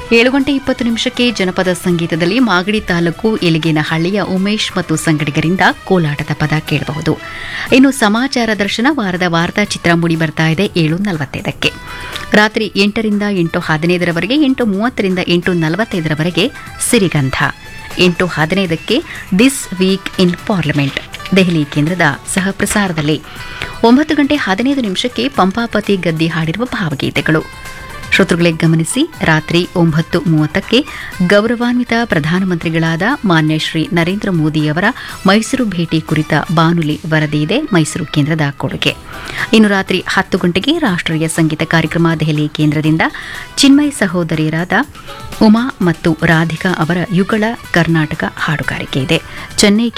ಏಳು ಗಂಟೆ ಇಪ್ಪತ್ತು ನಿಮಿಷಕ್ಕೆ ಜನಪದ ಸಂಗೀತದಲ್ಲಿ ಮಾಗಡಿ ತಾಲೂಕು ಎಲಿಗೇನಹಳ್ಳಿಯ ಉಮೇಶ್ ಮತ್ತು ಸಂಗಡಿಗರಿಂದ ಕೋಲಾಟದ ಪದ ಕೇಳಬಹುದು ಇನ್ನು ಸಮಾಚಾರ ದರ್ಶನ ವಾರದ ವಾರ್ತಾ ಚಿತ್ರ ಮೂಡಿ ಬರ್ತಾ ಇದೆ ಏಳು ನಲವತ್ತೈದಕ್ಕೆ ರಾತ್ರಿ ಎಂಟರಿಂದ ಎಂಟು ಹದಿನೈದರವರೆಗೆ ಎಂಟು ಮೂವತ್ತರಿಂದ ಎಂಟು ನಲವತ್ತೈದರವರೆಗೆ ಸಿರಿಗಂಧ ಎಂಟು ಹದಿನೈದಕ್ಕೆ this week in parliament Delhi ಕೇಂದ್ರದ ಸಹ ಪ್ರಸಾರದಲ್ಲಿ ಒಂಬತ್ತು ಗಂಟೆ ಹದಿನೈದು ನಿಮಿಷಕ್ಕೆ ಪಂಪಾಪತಿ ಗದ್ದಿ ಹಾಡಿರುವ ಭಾವಗೀತೆಗಳು ಶ್ರೋತೃಗಳೇ ಗಮನಿಸಿ ರಾತ್ರಿ ಒಂಬತ್ತು ಮೂವತ್ತಕ್ಕೆ ಗೌರವಾನ್ವಿತ ಪ್ರಧಾನಮಂತ್ರಿಗಳಾದ ಮಾನ್ಯ ಶ್ರೀ ನರೇಂದ್ರ ಮೋದಿಯವರ ಮೈಸೂರು ಭೇಟಿ ಕುರಿತ ಬಾನುಲಿ ವರದಿ ಇದೆ ಮೈಸೂರು ಕೇಂದ್ರದ ಕೊಡುಗೆ ಇನ್ನು ರಾತ್ರಿ ಹತ್ತು ಗಂಟೆಗೆ ರಾಷ್ಟ್ರೀಯ ಸಂಗೀತ ಕಾರ್ಯಕ್ರಮ ದೆಹಲಿ ಕೇಂದ್ರದಿಂದ ಚಿನ್ಮಯ್ ಸಹೋದರಿಯರಾದ ಉಮಾ ಮತ್ತು ರಾಧಿಕಾ ಅವರ ಯುಗಳ ಕರ್ನಾಟಕ ಹಾಡುಗಾರಿಕೆ ಇದೆ ಚೆನ್ನೈ